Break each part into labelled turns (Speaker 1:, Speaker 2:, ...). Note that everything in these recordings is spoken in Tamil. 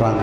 Speaker 1: சொல்கிறாங்க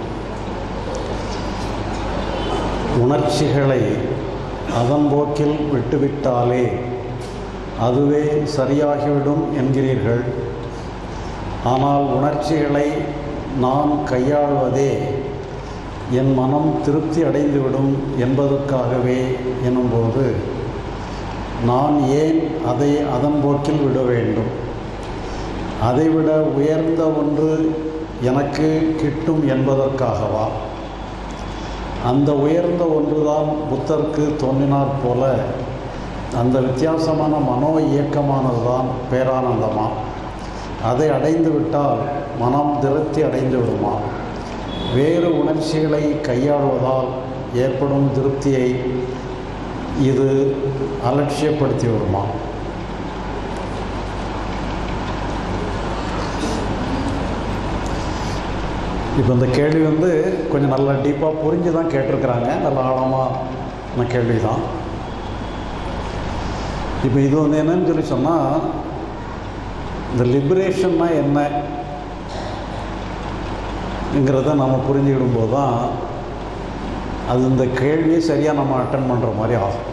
Speaker 1: உணர்ச்சிகளை அதன் போக்கில் விட்டுவிட்டாலே அதுவே சரியாகிவிடும் என்கிறீர்கள் ஆனால் உணர்ச்சிகளை நான் கையாள்வதே என் மனம் திருப்தி அடைந்துவிடும் என்பதற்காகவே எனும்போது நான் ஏன் அதை அதன் போக்கில் விட வேண்டும் அதைவிட உயர்ந்த ஒன்று எனக்கு கிட்டும் என்பதற்காகவா அந்த உயர்ந்த ஒன்றுதான் புத்தருக்கு தோன்றினார் போல அந்த வித்தியாசமான மனோ இயக்கமானதுதான் பேரானந்தமா அதை அடைந்து விட்டால் மனம் திருப்தி அடைந்து விடுமா வேறு உணர்ச்சிகளை கையாளுவதால் ஏற்படும் திருப்தியை இது அலட்சியப்படுத்தி விடுமா இப்போ இந்த கேள்வி வந்து கொஞ்சம் நல்லா டீப்பாக புரிஞ்சு தான் கேட்டிருக்கிறாங்க நல்ல ஆழமான கேள்வி தான் இப்போ இது வந்து என்னன்னு சொல்லி சொன்னால் இந்த லிபரேஷன்னா என்னங்கிறத நம்ம புரிஞ்சுக்கிடும்போது தான் அது இந்த கேள்வியை சரியாக நம்ம அட்டன் பண்ணுற மாதிரி ஆகும்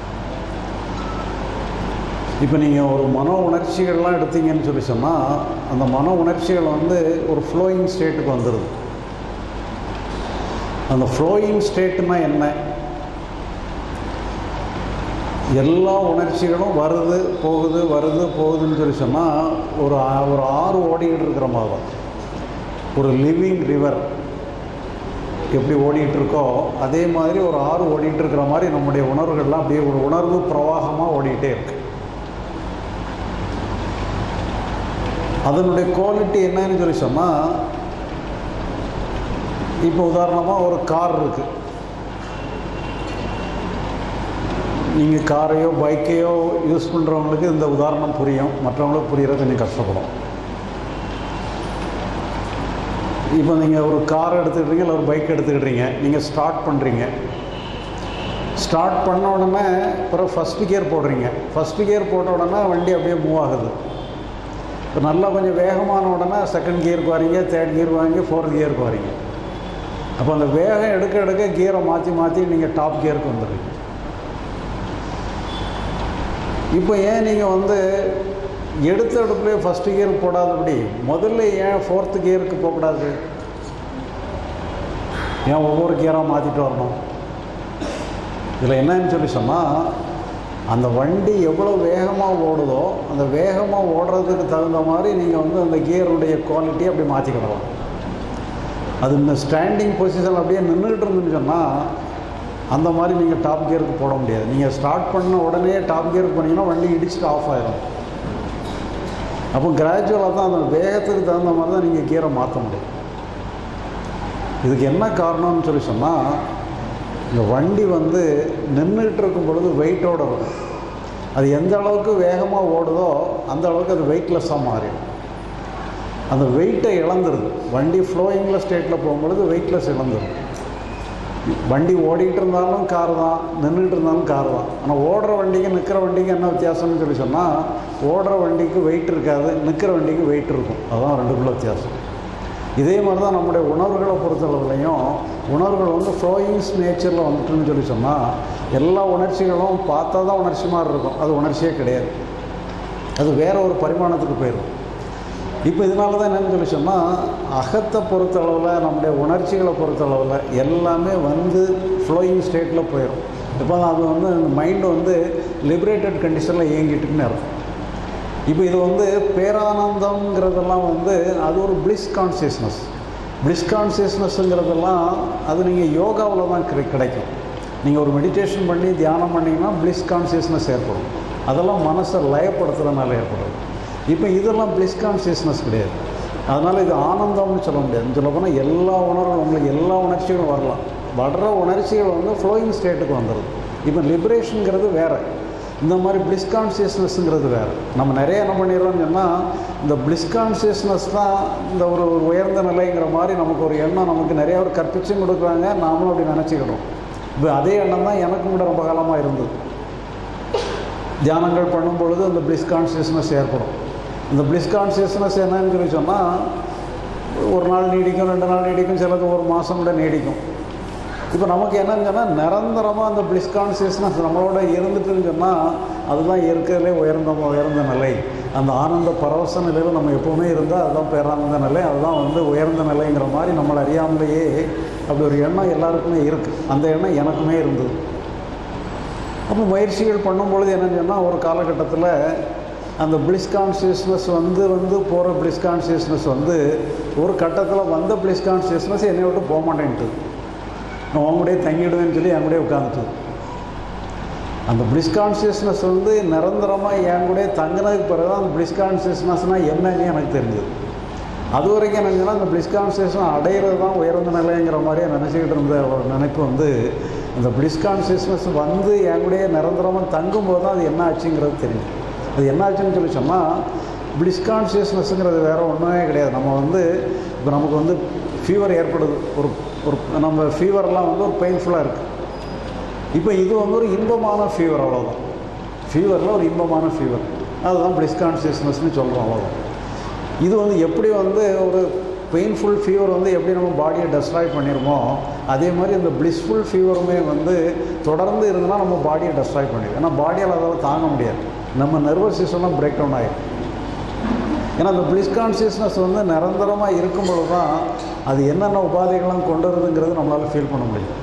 Speaker 1: இப்போ நீங்கள் ஒரு மனோ உணர்ச்சிகள்லாம் எடுத்தீங்கன்னு சொல்லி சொன்னால் அந்த மனோ உணர்ச்சிகள் வந்து ஒரு ஃப்ளோயிங் ஸ்டேட்டுக்கு வந்துடுது அந்த ஃப்ளோயிங் ஸ்டேட்டுனா என்ன எல்லா உணர்ச்சிகளும் வருது போகுது வருது போகுதுன்னு சொல்லி சொன்னால் ஒரு ஆ- ஒரு ஆறு ஓடிக்கிட்டு இருக்கிற மாதிரி தான் ஒரு லிவிங் ரிவர் எப்படி ஓடிட்டு இருக்கோ அதே மாதிரி ஒரு ஆறு ஓடிட்டு இருக்கிற மாதிரி நம்முடைய உணர்வுகள்லாம் அப்படியே ஒரு உணர்வு பிரவாகமாக ஓடிக்கிட்டே இருக்கு அதனுடைய குவாலிட்டி என்னன்னு சொல்லி சொன்னால் இப்போ உதாரணமாக ஒரு கார் இருக்குது நீங்கள் காரையோ பைக்கையோ யூஸ் பண்ணுறவங்களுக்கு இந்த உதாரணம் புரியும் மற்றவங்களுக்கு புரியறது கொஞ்சம் கஷ்டப்படும் இப்போ நீங்கள் ஒரு கார் எடுத்துக்கிட்டீங்க இல்லை ஒரு பைக் எடுத்துக்கிட்டீங்க நீங்கள் ஸ்டார்ட் பண்ணுறீங்க ஸ்டார்ட் பண்ண உடனே பிறகு ஃபஸ்ட்டு கியர் போடுறீங்க ஃபஸ்ட்டு கியர் போட்ட உடனே வண்டி அப்படியே மூவ் ஆகுது இப்போ நல்லா கொஞ்சம் வேகமான உடனே செகண்ட் கியருக்கு வரீங்க தேர்ட் கியர் வாங்கி ஃபோர்த் கியருக்கு வரீங்க அப்போ அந்த வேகம் எடுக்க எடுக்க கியரை மாற்றி மாற்றி நீங்கள் டாப் கியருக்கு வந்துடுறீங்க இப்போ ஏன் நீங்கள் வந்து எடுத்த எடுப்புலேயே ஃபஸ்ட்டு கியர் போடாதபடி முதல்ல ஏன் ஃபோர்த்து கியருக்கு போகக்கூடாது ஏன் ஒவ்வொரு கியராக மாற்றிட்டு வரணும் இதில் என்னன்னு சொல்லி சொன்னால் அந்த வண்டி எவ்வளோ வேகமாக ஓடுதோ அந்த வேகமாக ஓடுறதுக்கு தகுந்த மாதிரி நீங்கள் வந்து அந்த கியருடைய குவாலிட்டியை அப்படி மாற்றிக்கிடலாம் அது இந்த ஸ்டாண்டிங் பொசிஷன் அப்படியே நின்றுட்டு இருந்துன்னு சொன்னால் அந்த மாதிரி நீங்கள் டாப் கியருக்கு போட முடியாது நீங்கள் ஸ்டார்ட் பண்ண உடனே டாப் கியருக்கு போனீங்கன்னா வண்டி இடிச்சுட்டு ஆஃப் ஆயிரும் அப்போ கிராஜுவலாக தான் அந்த வேகத்துக்கு தகுந்த மாதிரி தான் நீங்கள் கியரை மாற்ற முடியும் இதுக்கு என்ன காரணம்னு சொல்லி சொன்னால் இந்த வண்டி வந்து நின்றுட்டு இருக்கும் பொழுது வெயிட்டோட இருக்கும் அது எந்த அளவுக்கு வேகமாக ஓடுதோ அந்த அளவுக்கு அது வெயிட்லெஸ்ஸாக மாறிடும் அந்த வெயிட்டை இழந்துருது வண்டி ஃப்ளோயிங்கில் ஸ்டேட்டில் போகும்பொழுது வெயிட்லெஸ் இழந்துருது வண்டி ஓடிட்டு இருந்தாலும் கார் தான் நின்றுட்டு இருந்தாலும் கார் தான் ஆனால் ஓடுற வண்டிக்கு நிற்கிற வண்டிக்கு என்ன வித்தியாசம்னு சொல்லி சொன்னால் ஓடுற வண்டிக்கு வெயிட் இருக்காது நிற்கிற வண்டிக்கு வெயிட் இருக்கும் அதுதான் ரெண்டுக்குள்ள வித்தியாசம் இதே மாதிரி தான் நம்முடைய உணர்வுகளை பொறுத்தளவுலையும் உணர்வுகள் வந்து ஃப்ளோயிங்ஸ் நேச்சரில் வந்துட்டுன்னு சொல்லி சொன்னால் எல்லா உணர்ச்சிகளும் பார்த்தா தான் உணர்ச்சி மாதிரி இருக்கும் அது உணர்ச்சியே கிடையாது அது வேற ஒரு பரிமாணத்துக்கு போயிடும் இப்போ இதனால தான் என்னன்னு சொல்லி சொன்னால் அகத்தை பொறுத்தளவில் நம்முடைய உணர்ச்சிகளை பொறுத்தளவில் எல்லாமே வந்து ஃப்ளோயிங் ஸ்டேட்டில் போயிடும் இப்போ அது வந்து மைண்டு வந்து லிபரேட்டட் கண்டிஷனில் இயங்கிட்டுன்னு அர்த்தம் இப்போ இது வந்து பேரானந்தம்ங்கிறதெல்லாம் வந்து அது ஒரு பிளிஸ் கான்சியஸ்னஸ் பிளிஸ் கான்சியஸ்னஸ்ங்கிறதெல்லாம் அது நீங்கள் யோகாவில் தான் கிடை கிடைக்கும் நீங்கள் ஒரு மெடிடேஷன் பண்ணி தியானம் பண்ணிங்கன்னா பிளிஸ் கான்சியஸ்னஸ் ஏற்படும் அதெல்லாம் மனசை லயப்படுத்துறதுனால ஏற்படும் இப்போ இதெல்லாம் பிளிஸ் கான்சியஸ்னஸ் கிடையாது அதனால் இது ஆனந்தம்னு சொல்ல முடியாது சொல்ல போனால் எல்லா உணர்வும் உங்களுக்கு எல்லா உணர்ச்சிகளும் வரலாம் வர்ற உணர்ச்சிகள் வந்து ஃப்ளோயிங் ஸ்டேட்டுக்கு வந்துடுது இப்போ லிபரேஷனுங்கிறது வேறு இந்த மாதிரி பிளிஸ் கான்சியஸ்னஸ்ங்கிறது வேறு நம்ம நிறைய என்ன பண்ணிடுறோம்னு சொன்னால் இந்த பிளிஸ் கான்சியஸ்னஸ் தான் இந்த ஒரு ஒரு உயர்ந்த நிலைங்கிற மாதிரி நமக்கு ஒரு எண்ணம் நமக்கு நிறைய பேர் கற்பிச்சும் கொடுக்குறாங்க நாமளும் அப்படி நினச்சிக்கிடுறோம் இப்போ அதே எண்ணம் தான் எனக்கும் கூட ரொம்ப காலமாக இருந்தது தியானங்கள் பண்ணும் பொழுது அந்த பிளிஸ் கான்சியஸ்னஸ் ஏற்படும் இந்த பிளிஸ் கான்சியஸ்னஸ் என்னன்னு சொல்லி சொன்னால் ஒரு நாள் நீடிக்கும் ரெண்டு நாள் நீடிக்கும் சிலது ஒரு மாதம் கூட நீடிக்கும் இப்போ நமக்கு என்னன்னு சொன்னால் நிரந்தரமாக அந்த பிளிஸ் கான்சியஸ்னஸ் நம்மளோட இருந்துட்டுன்னு சொன்னால் அதுதான் இருக்கிறதுலே உயர்ந்த உயர்ந்த நிலை அந்த ஆனந்த பரவச நிலையில் நம்ம எப்போவுமே இருந்தால் அதுதான் பேரானந்த நிலை அதுதான் வந்து உயர்ந்த நிலைங்கிற மாதிரி நம்மளை அறியாமலேயே அப்படி ஒரு எண்ணம் எல்லாருக்குமே இருக்குது அந்த எண்ணம் எனக்குமே இருந்தது அப்போ முயற்சிகள் பண்ணும்பொழுது என்னன்னு சொன்னால் ஒரு காலகட்டத்தில் அந்த பிளிஸ் கான்சியஸ்னஸ் வந்து வந்து போகிற பிளிஸ் கான்சியஸ்னஸ் வந்து ஒரு கட்டத்தில் வந்த பிளிஸ் கான்சியஸ்னஸ் என்னை விட்டு போக மாட்டேன்ட்டு நான் உன் கூடயே தங்கிடுவேன்னு சொல்லி என் கூடயே உட்காந்துட்டு அந்த பிளிஸ் கான்சியஸ்னஸ் வந்து நிரந்தரமாக என் கூடயே தங்கினதுக்கு பிறகு தான் அந்த பிளிஸ் கான்சியஸ்னஸ்னால் என்னன்னு எனக்கு தெரிஞ்சது அது வரைக்கும் என்னங்கன்னா அந்த பிளிஸ் கான்சியஸ்னஸ் அடையிறது தான் உயர்ந்த நிலைங்கிற மாதிரியே நினச்சிக்கிட்டு இருந்த ஒரு நினைப்பு வந்து அந்த பிளிஸ் கான்சியஸ்னஸ் வந்து என் கூடயே நிரந்தரமாக தங்கும்போது தான் அது என்ன ஆச்சுங்கிறது தெரியும் அது என்ன ஆச்சுன்னு சொல்லி சொன்னால் பிளிஸ் கான்சியஸ்னஸ்ங்கிறது வேறு ஒன்றுமே கிடையாது நம்ம வந்து இப்போ நமக்கு வந்து ஃபீவர் ஏற்படுது ஒரு ஒரு நம்ம ஃபீவர்லாம் வந்து ஒரு பெயின்ஃபுல்லாக இருக்குது இப்போ இது வந்து ஒரு இன்பமான ஃபீவர் அவ்வளோதான் ஃபீவரில் ஒரு இன்பமான ஃபீவர் அதுதான் பிளிஸ் கான்சியஸ்னஸ்னு சொல்கிறோம் அவ்வளோதான் இது வந்து எப்படி வந்து ஒரு பெயின்ஃபுல் ஃபீவர் வந்து எப்படி நம்ம பாடியை டெஸ்ட்ராய் பண்ணிடுமோ அதே மாதிரி இந்த பிளிஸ்ஃபுல் ஃபீவருமே வந்து தொடர்ந்து இருந்ததுன்னா நம்ம பாடியை டெஸ்ட்ராய் பண்ணிடும் ஏன்னா பாடியால் அதால் தாங்க முடியாது நம்ம நர்வஸ் சிஸ்டம்லாம் பிரேக் டவுன் ஆகிடும் ஏன்னா அந்த பிளிஸ் கான்சியஸ்னஸ் வந்து நிரந்தரமாக இருக்கும் பொழுது தான் அது என்னென்ன உபாதைகள்லாம் கொண்டு வருதுங்கிறது நம்மளால் ஃபீல் பண்ண முடியும்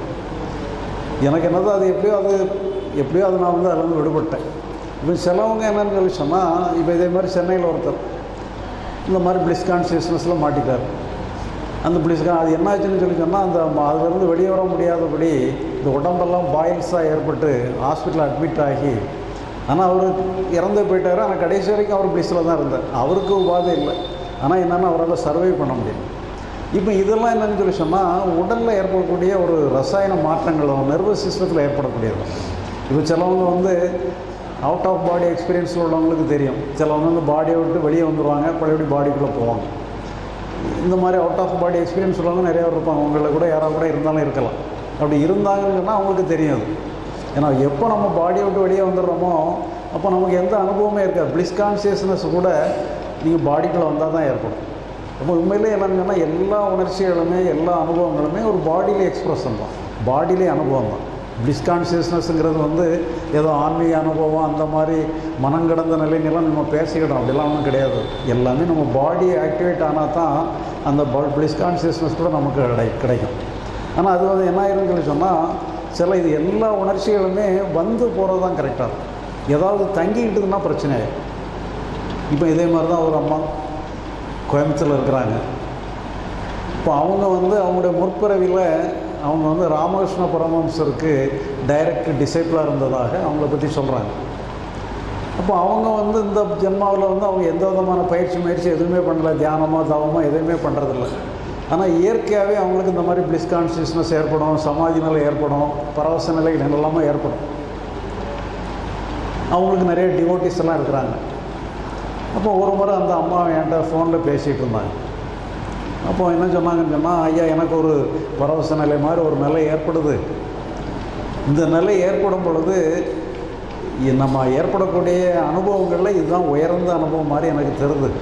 Speaker 1: எனக்கு என்னது அது எப்படியோ அது எப்படியோ அது நான் வந்து அதில் விடுபட்டேன் இப்போ சிலவங்க என்னன்னு சொல்லி சொன்னால் இப்போ இதே மாதிரி சென்னையில் ஒருத்தர் இந்த மாதிரி பிளிஸ் கான்சியஸ்னஸில் மாட்டிட்டார் அந்த பிளிஸ் அது என்னாச்சுன்னு சொல்லி சொன்னால் அந்த அதுலேருந்து வெளியே வர முடியாதபடி இந்த உடம்பெல்லாம் பாயில்ஸாக ஏற்பட்டு ஹாஸ்பிட்டலில் அட்மிட் ஆகி ஆனால் அவர் இறந்து போயிட்டார் ஆனால் கடைசி வரைக்கும் அவர் பிளிஸில் தான் இருந்தார் அவருக்கு உபாதை இல்லை ஆனால் என்னென்னா அவரால் சர்வை பண்ண முடியும் இப்போ இதெல்லாம் என்னன்னு சொல்லி சொன்னால் உடலில் ஏற்படக்கூடிய ஒரு ரசாயன மாற்றங்களும் நர்வஸ் சிஸ்டத்தில் ஏற்படக்கூடியது இப்போ சிலவங்க வந்து அவுட் ஆஃப் பாடி எக்ஸ்பீரியன்ஸ் உள்ளவங்களுக்கு தெரியும் சிலவங்க வந்து பாடியை விட்டு வெளியே வந்துடுவாங்க பழையபடி பாடிக்குள்ளே போவாங்க இந்த மாதிரி அவுட் ஆஃப் பாடி எக்ஸ்பீரியன்ஸ் உள்ளவங்க நிறையா பேர் இருப்பாங்க உங்களில் கூட யாராவது கூட இருந்தாலும் இருக்கலாம் அப்படி இருந்தாங்கன்னா அவங்களுக்கு தெரியும் அது ஏன்னா எப்போ நம்ம பாடியை விட்டு வெளியே வந்துடுறோமோ அப்போ நமக்கு எந்த அனுபவமே இருக்காது பிளிஸ் கான்சியஸ்னஸ் கூட நீங்கள் பாடிக்குள்ளே வந்தால் தான் ஏற்படும் அப்போ உண்மையிலே என்னன்னு சொன்னால் எல்லா உணர்ச்சிகளுமே எல்லா அனுபவங்களுமே ஒரு பாடியிலே எக்ஸ்ப்ரெஷன் தான் பாடியிலே அனுபவம் தான் பிளிஸ் கான்சியஸ்னஸ்ங்கிறது வந்து ஏதோ ஆன்மீக அனுபவம் அந்த மாதிரி மனம் கடந்த நிலைங்கெல்லாம் நம்ம பேசிக்கிட்டோம் அப்படிலாம் ஒன்றும் கிடையாது எல்லாமே நம்ம பாடி ஆக்டிவேட் ஆனால் தான் அந்த பிளிஸ் கான்சியஸ்னஸ் கூட நமக்கு கிடை கிடைக்கும் ஆனால் அது வந்து என்ன ஆயிருன்னு சொல்லி சொன்னால் சில இது எல்லா உணர்ச்சிகளுமே வந்து போகிறது தான் கரெக்டாக இருக்கும் ஏதாவது தங்கிக்கிட்டதுன்னா பிரச்சனை ஆயிடும் இப்போ இதே மாதிரி தான் ஒரு அம்மா கோயம்புத்தூரில் இருக்கிறாங்க இப்போ அவங்க வந்து அவங்களுடைய முற்பிறவியில் அவங்க வந்து ராமகிருஷ்ண பரமஹம்சருக்கு டைரக்ட் டிசைப்பிளாக இருந்ததாக அவங்கள பற்றி சொல்கிறாங்க அப்போ அவங்க வந்து இந்த ஜென்மாவில் வந்து அவங்க எந்த விதமான பயிற்சி முயற்சி எதுவுமே பண்ணல தியானமோ தவமோ எதுவுமே பண்ணுறதில்ல ஆனால் இயற்கையாகவே அவங்களுக்கு இந்த மாதிரி பிளிஸ் கான்சியஸ்னஸ் ஏற்படும் சமாதி நிலை ஏற்படும் பரவச நிலை எல்லாமே ஏற்படும் அவங்களுக்கு நிறைய டிவோட்டிஸ் எல்லாம் இருக்கிறாங்க அப்போ ஒரு முறை அந்த அம்மா என்கிட்ட ஃபோனில் பேசிகிட்டு இருந்தாங்க அப்போ என்ன சொன்னாங்கன்னு சொன்னால் ஐயா எனக்கு ஒரு பரவச நிலை மாதிரி ஒரு நிலை ஏற்படுது இந்த நிலை ஏற்படும் பொழுது நம்ம ஏற்படக்கூடிய அனுபவங்களில் இதுதான் உயர்ந்த அனுபவம் மாதிரி எனக்கு தெரியுது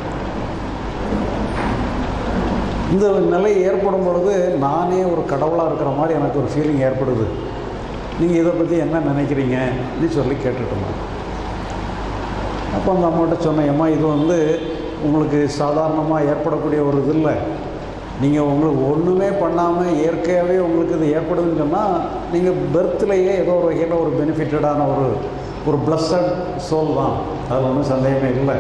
Speaker 1: இந்த நிலை ஏற்படும் பொழுது நானே ஒரு கடவுளாக இருக்கிற மாதிரி எனக்கு ஒரு ஃபீலிங் ஏற்படுது நீங்கள் இதை பற்றி என்ன நினைக்கிறீங்கன்னு சொல்லி கேட்டுட்டோம் அப்போ அந்த அம்மாட்ட சொன்னேன் அம்மா இது வந்து உங்களுக்கு சாதாரணமாக ஏற்படக்கூடிய ஒரு இது இல்லை நீங்கள் உங்களுக்கு ஒன்றுமே பண்ணாமல் இயற்கையாகவே உங்களுக்கு இது ஏற்படுதுன்னு சொன்னால் நீங்கள் பெர்த்லேயே ஏதோ ஒரு வகையில் ஒரு பெனிஃபிட்டடான ஒரு ஒரு பிளஸட் சோல் தான் அதில் ஒன்றும் சந்தேகமே இல்லை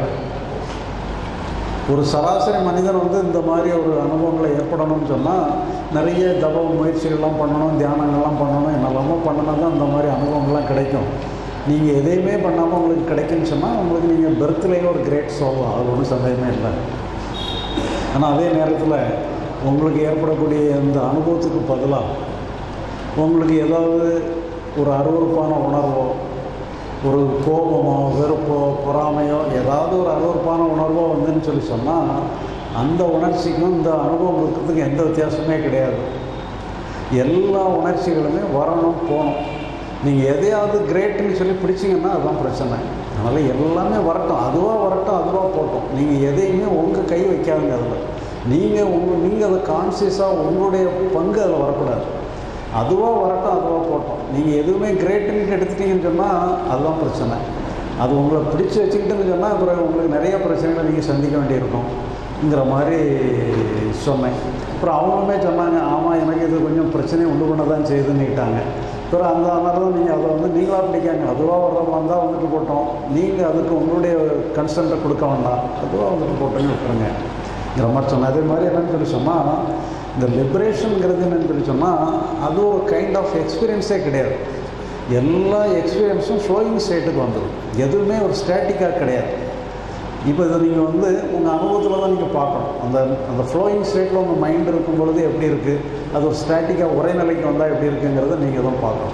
Speaker 1: ஒரு சராசரி மனிதன் வந்து இந்த மாதிரி ஒரு அனுபவங்களை ஏற்படணும்னு சொன்னால் நிறைய தவ முயற்சிகள்லாம் பண்ணணும் தியானங்கள்லாம் பண்ணணும் என்னெல்லாமோ பண்ணினா தான் இந்த மாதிரி அனுபவங்கள்லாம் கிடைக்கும் நீங்கள் எதையுமே பண்ணாமல் உங்களுக்கு கிடைக்குன்னு சொன்னால் உங்களுக்கு நீங்கள் பெர்த்லேயே ஒரு கிரேட் சோல் தான் அது ஒன்றும் சந்தேகமே இல்லை ஆனால் அதே நேரத்தில் உங்களுக்கு ஏற்படக்கூடிய இந்த அனுபவத்துக்கு பதிலாக உங்களுக்கு ஏதாவது ஒரு அருவறுப்பான உணர்வோ ஒரு கோபமோ வெறுப்போ பொறாமையோ ஏதாவது ஒரு அருவறுப்பான உணர்வோ வந்துன்னு சொல்லி சொன்னால் அந்த உணர்ச்சிக்கும் இந்த அனுபவம் இருக்கிறதுக்கு எந்த வித்தியாசமே கிடையாது எல்லா உணர்ச்சிகளுமே வரணும் போகணும் நீங்கள் எதையாவது கிரேட்டுன்னு சொல்லி பிடிச்சிங்கன்னா அதுதான் பிரச்சனை அதனால் எல்லாமே வரட்டும் அதுவாக வரட்டும் அதுவாக போட்டோம் நீங்கள் எதையுமே உங்கள் கை வைக்காதுங்க அதில் நீங்கள் உங்கள் நீங்கள் அதை கான்சியஸாக உங்களுடைய பங்கு அதில் வரக்கூடாது அதுவாக வரட்டும் அதுவாக போட்டோம் நீங்கள் எதுவுமே கிரேட்டுன்னு எடுத்துட்டீங்கன்னு சொன்னால் அதுதான் பிரச்சனை அது உங்களை பிடிச்சி வச்சுக்கிட்டுன்னு சொன்னால் அப்புறம் உங்களுக்கு நிறைய பிரச்சனைகளை நீங்கள் சந்திக்க வேண்டியிருக்கும்ங்கிற மாதிரி சொன்னேன் அப்புறம் அவங்களுமே சொன்னாங்க ஆமாம் எனக்கு இது கொஞ்சம் பிரச்சனையை உண்டு பண்ண தான் செய்யுதுன்னுக்கிட்டாங்க அப்புறம் அந்த மாதிரி தான் நீங்கள் அதை வந்து நீங்களாக பிடிக்காங்க அதுவாக வர்றவங்க வந்தால் வந்துட்டு போட்டோம் நீங்கள் அதுக்கு உங்களுடைய கன்சென்ட்டை கொடுக்க வேண்டாம் அதுவாக வந்துட்டு போட்டோன்னு விட்டுருங்கிற மாதிரி சொன்னேன் அதே மாதிரி என்னன்னு சொல்லி சொன்னால் இந்த லிபரேஷனுங்கிறது என்னன்னு சொல்லி சொன்னால் அது ஒரு கைண்ட் ஆஃப் எக்ஸ்பீரியன்ஸே கிடையாது எல்லா எக்ஸ்பீரியன்ஸும் ஃப்ளோயிங் ஸ்டேட்டுக்கு வந்துடும் எதுவுமே ஒரு ஸ்டாட்டிக்காக கிடையாது இப்போ இதை நீங்கள் வந்து உங்கள் அனுபவத்தில் தான் நீங்கள் பார்க்கணும் அந்த அந்த ஃப்ளோயிங் ஸ்டேட்டில் உங்கள் மைண்ட் இருக்கும் பொழுது எப்படி இருக்குது அது ஒரு ஸ்டாட்டிக்காக ஒரே நிலைக்கு வந்தால் எப்படி இருக்குங்கிறத நீங்கள் தான் பார்க்கணும்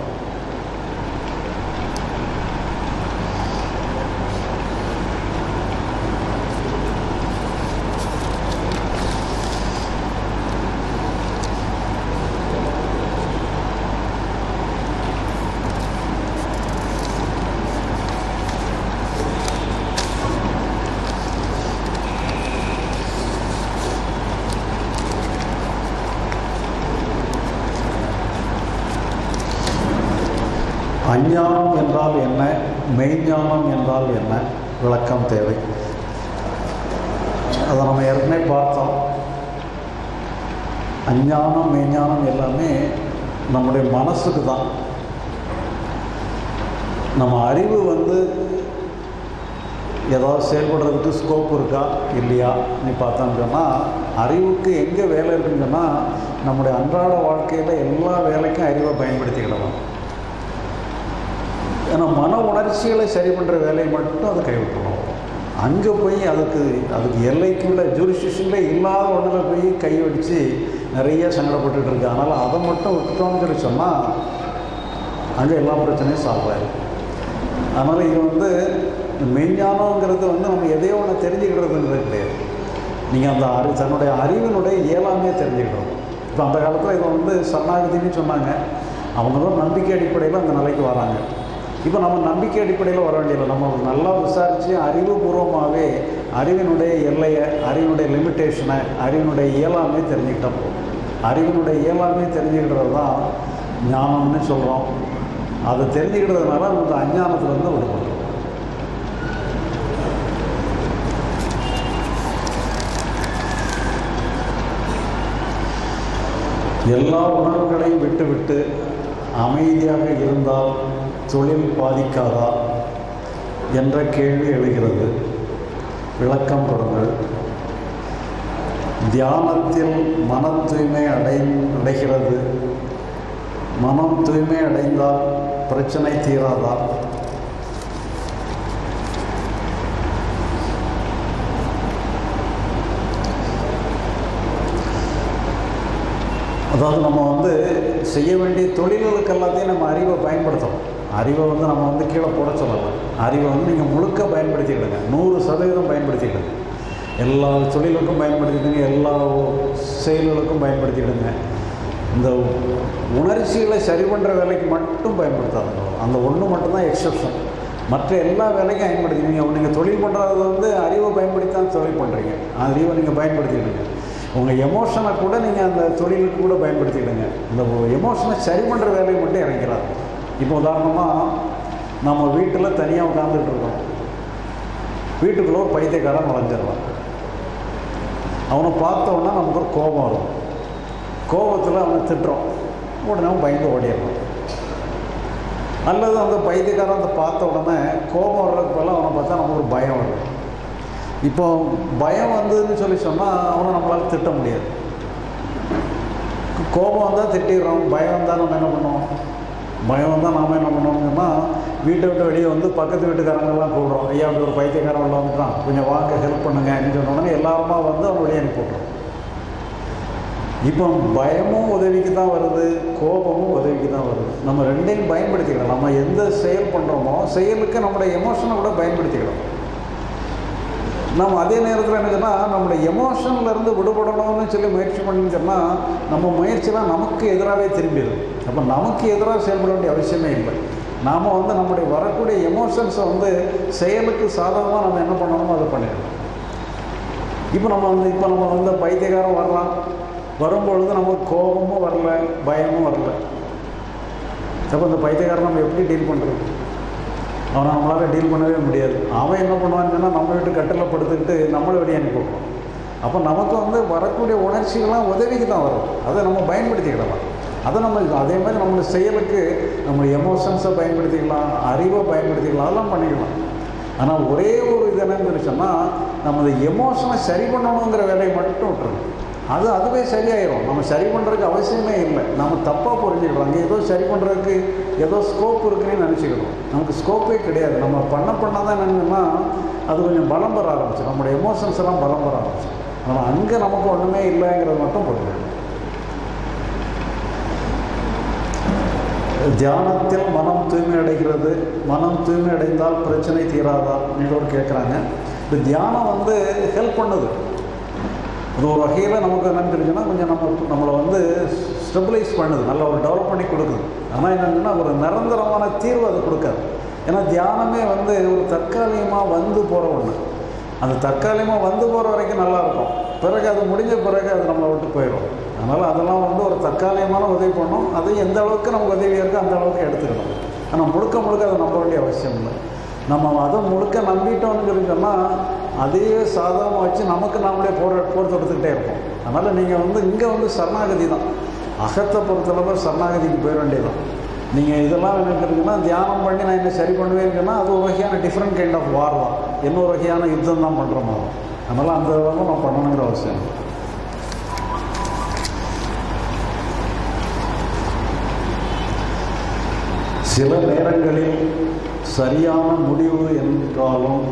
Speaker 1: அஞ்ஞானம் என்றால் என்ன மெய்ஞானம் என்றால் என்ன விளக்கம் தேவை அதை நம்ம ஏற்கனவே பார்த்தோம் அஞ்ஞானம் மெய்ஞானம் எல்லாமே நம்முடைய மனசுக்கு தான் நம்ம அறிவு வந்து ஏதாவது செயல்படுறதுக்கு ஸ்கோப் இருக்கா இல்லையா நீ பார்த்தான்னு சொன்னால் அறிவுக்கு எங்கே வேலை இருக்குன்னு சொன்னால் நம்முடைய அன்றாட வாழ்க்கையில் எல்லா வேலைக்கும் அறிவை பயன்படுத்திக்கிடலாம் ஏன்னா மன உணர்ச்சிகளை சரி பண்ணுற வேலையை மட்டும் அதை கைவிட்டுரும் அங்கே போய் அதுக்கு அதுக்கு எல்லைக்குள்ள ஜூரிஸ்டிஷனில் இல்லாத ஒன்றில் போய் கை வச்சு நிறைய சங்கடப்பட்டுட்டு இருக்கு அதனால் அதை மட்டும் விட்டுட்டோம்னு சொல்லி சொன்னால் அங்கே எல்லா பிரச்சனையும் சால்வ் ஆயிடும் அதனால் இது வந்து மெய்ஞானங்கிறது வந்து நம்ம எதையோ ஒன்று தெரிஞ்சுக்கிறதுங்கிறது கிடையாது நீங்கள் அந்த அறி தன்னுடைய அறிவினுடைய இயலாமே தெரிஞ்சுக்கணும் இப்போ அந்த காலத்தில் இதை வந்து சரணாகதின்னு சொன்னாங்க அவங்க தான் நம்பிக்கை அடிப்படையில் அந்த நிலைக்கு வராங்க இப்போ நம்ம நம்பிக்கை அடிப்படையில் வர வேண்டியதில்லை நம்ம நல்லா விசாரித்து அறிவுபூர்வமாகவே அறிவினுடைய எல்லையை அறிவினுடைய லிமிட்டேஷனை அறிவினுடைய இயலாமே தெரிஞ்சுக்கிட்டா போதும் அறிவினுடைய இயலாமே தெரிஞ்சுக்கிட்டது தான் ஞானம்னு சொல்கிறோம் அதை தெரிஞ்சுக்கிட்டதுனால அந்த அஞ்ஞானத்துலேருந்து விடுபடுறோம் எல்லா உணர்வுகளையும் விட்டுவிட்டு அமைதியாக இருந்தால் தொழில் பாதிக்காதா என்ற கேள்வி எழுகிறது விளக்கம் கொடுங்கள் தியானத்தில் மன தூய்மை அடை அடைகிறது மனம் தூய்மை அடைந்தால் பிரச்சனை தீராதா அதாவது நம்ம வந்து செய்ய வேண்டிய தொழில்களுக்கு எல்லாத்தையும் நம்ம அறிவை பயன்படுத்தணும் அறிவை வந்து நம்ம வந்து கீழே போட சொல்லலை அறிவை வந்து நீங்கள் முழுக்க பயன்படுத்திக்கிடுங்க நூறு சதவீதம் பயன்படுத்திக்கிடுங்க எல்லா தொழிலுக்கும் பயன்படுத்திக்கிடுங்க எல்லா செயல்களுக்கும் பயன்படுத்திக்கிடுங்க இந்த உணர்ச்சிகளை சரி பண்ணுற வேலைக்கு மட்டும் பயன்படுத்தாதுங்க அந்த ஒன்று மட்டும்தான் எக்ஸப்ஷன் மற்ற எல்லா வேலைக்கும் பயன்படுத்தி நீங்கள் நீங்கள் தொழில் பண்ணுறது வந்து அறிவை பயன்படுத்தி தான் தொழில் பண்ணுறீங்க அறிவை நீங்கள் பயன்படுத்திக்கிடுங்க உங்கள் எமோஷனை கூட நீங்கள் அந்த தொழிலுக்கு கூட பயன்படுத்திக்கிடுங்க இந்த எமோஷனை சரி பண்ணுற வேலையை மட்டும் இறங்கிறாங்க இப்போ உதாரணமாக நம்ம வீட்டில் தனியாக உட்காந்துட்டு இருக்கோம் வீட்டுக்குள்ளே ஒரு பைத்தியக்காரன் நுழைஞ்சிடலாம் அவனை பார்த்தோன்னா நமக்கு ஒரு கோபம் வரும் கோபத்தில் அவனை திட்டுறோம் உடனே அவன் பயந்து ஓடிடுறான் அல்லது அந்த பைத்தியக்காரன் அந்த பார்த்த உடனே கோபம் வர்றதுக்கு பதிலாக அவனை பார்த்தா நமக்கு ஒரு பயம் வரும் இப்போ பயம் வந்ததுன்னு சொல்லி சொன்னால் அவனை நம்மளால் திட்ட முடியாது கோபம் வந்தால் திட்டிடுறோம் பயம் வந்தால் நம்ம என்ன பண்ணுவோம் பயம் வந்தால் நாம் என்ன பண்ணுவோம்னா வீட்டை விட்டு வெளியே வந்து பக்கத்து வீட்டுக்காரங்கெல்லாம் கூடுறோம் ஐயா அப்படி ஒரு பைத்தியக்காரன் உள்ள வந்துட்டான் கொஞ்சம் வாங்க ஹெல்ப் பண்ணுங்க சொன்ன உடனே எல்லாருமா வந்து அவன் வெளியே அனுப்பி விட்றோம் இப்போ பயமும் உதவிக்கு தான் வருது கோபமும் உதவிக்கு தான் வருது நம்ம ரெண்டையும் பயன்படுத்திக்கலாம் நம்ம எந்த செயல் பண்ணுறோமோ செயலுக்கு நம்மளுடைய எமோஷனை கூட பயன்படுத்திக்கலாம் நம்ம அதே நேரத்தில் என்ன சொன்னால் நம்மளுடைய எமோஷன்லேருந்து விடுபடணும்னு சொல்லி முயற்சி பண்ணின்னு சொன்னால் நம்ம முயற்சிலாம் நமக்கு எதிராகவே திரும்பிடும் அப்போ நமக்கு எதிராக செயல்பட வேண்டிய அவசியமே இல்லை நாம் வந்து நம்முடைய வரக்கூடிய எமோஷன்ஸை வந்து செயலுக்கு சாதகமாக நம்ம என்ன பண்ணணுமோ அதை பண்ணிடணும் இப்போ நம்ம வந்து இப்போ நம்ம வந்து பைத்தியக்காரன் வரலாம் வரும்பொழுது நமக்கு கோபமும் வரல பயமும் வரல அப்போ இந்த பைத்தியக்காரன் நம்ம எப்படி டீல் பண்ணுறது அவனை நம்மளால் டீல் பண்ணவே முடியாது அவன் என்ன பண்ணுவான்னு சொன்னால் நம்ம வீட்டு கட்டில் படுத்துக்கிட்டு நம்மளை வெளியே அனுப்பிவிடுவான் அப்போ நமக்கு வந்து வரக்கூடிய உணர்ச்சிகள்லாம் உதவிக்கு தான் வரும் அதை நம்ம பயன்படுத்திக்கிடலாம் அதை நம்ம அதே மாதிரி நம்மளுடைய செயலுக்கு நம்ம எமோஷன்ஸை பயன்படுத்திக்கலாம் அறிவை பயன்படுத்திக்கலாம் அதெல்லாம் பண்ணிக்கலாம் ஆனால் ஒரே ஒரு இது என்னன்னு சொல்லி சொன்னால் நம்ம இந்த எமோஷனை சரி பண்ணணுங்கிற வேலையை மட்டும் விட்டுருங்க அது அதுவே சரியாயிரும் நம்ம சரி பண்ணுறதுக்கு அவசியமே இல்லை நம்ம தப்பாக புரிஞ்சுக்கிறோம் அங்கே ஏதோ சரி பண்ணுறதுக்கு ஏதோ ஸ்கோப் இருக்குன்னு நினச்சிக்கிறோம் நமக்கு ஸ்கோப்பே கிடையாது நம்ம பண்ண பண்ண தான் என்னன்னா அது கொஞ்சம் பலம் பெற ஆரம்பிச்சு நம்மளுடைய எமோஷன்ஸ் எல்லாம் பலம் பெற ஆரம்பிச்சு ஆனால் அங்கே நமக்கு ஒன்றுமே இல்லைங்கிறது மட்டும் புரிஞ்சுக்கணும் தியானத்தில் மனம் தூய்மை அடைகிறது மனம் தூய்மை அடைந்தால் பிரச்சனை தீராதா ஒரு கேட்குறாங்க இந்த தியானம் வந்து ஹெல்ப் பண்ணுது இது ஒரு வகையில் நமக்கு என்னன்னு தெரிஞ்சுன்னா கொஞ்சம் நம்ம நம்மளை வந்து ஸ்டெபிலைஸ் பண்ணுது நல்ல ஒரு டெவலப் பண்ணி கொடுக்குது ஆனால் என்னென்னா ஒரு நிரந்தரமான தீர்வு அது கொடுக்காது ஏன்னா தியானமே வந்து ஒரு தற்காலிகமாக வந்து போகிற ஒன்று அந்த தற்காலிகமாக வந்து போகிற வரைக்கும் நல்லாயிருக்கும் பிறகு அது முடிஞ்ச பிறகு அது நம்மளை விட்டு போயிடும் அதனால் அதெல்லாம் வந்து ஒரு தற்காலிகமான உதவி பண்ணணும் அது எந்த அளவுக்கு நமக்கு உதவியாக இருக்கோ அந்த அளவுக்கு எடுத்துக்கணும் ஆனால் முழுக்க முழுக்க அதை நம்ப வேண்டிய அவசியம் இல்லை நம்ம அதை முழுக்க நம்பிட்டோம்னு சொல்லி சொன்னால் அதையே சாதகமாக வச்சு நமக்கு நாமளே போர் போர் தொடுத்துக்கிட்டே இருப்போம் அதனால் நீங்கள் வந்து இங்கே வந்து சரணாகதி தான் அகத்தை பொறுத்தளவு சரணாகதிக்கு போயிட வேண்டியதான் நீங்கள் இதெல்லாம் நினைக்கிறீங்கன்னா தியானம் பண்ணி நான் என்ன சரி பண்ணுவேன்னு அது ஒரு வகையான டிஃப்ரெண்ட் கைண்ட் ஆஃப் வார் தான் இன்னொரு வகையான யுத்தம் தான் பண்ணுற மாதிரி அதனால் அந்த அளவு நான் பண்ணணுங்கிற அவசியம் இல்லை. சில நேரங்களில் சரியான முடிவு என்றாலும்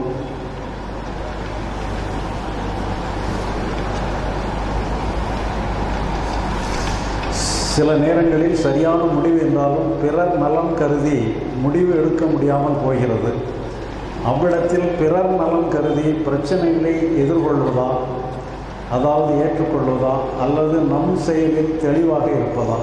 Speaker 1: சில நேரங்களில் சரியான முடிவு என்றாலும் பிறர் நலம் கருதி முடிவு எடுக்க முடியாமல் போகிறது அவ்விடத்தில் பிறர் நலம் கருதி பிரச்சனைகளை எதிர்கொள்வதா அதாவது ஏற்றுக்கொள்வதா அல்லது நம் செயலில் தெளிவாக இருப்பதா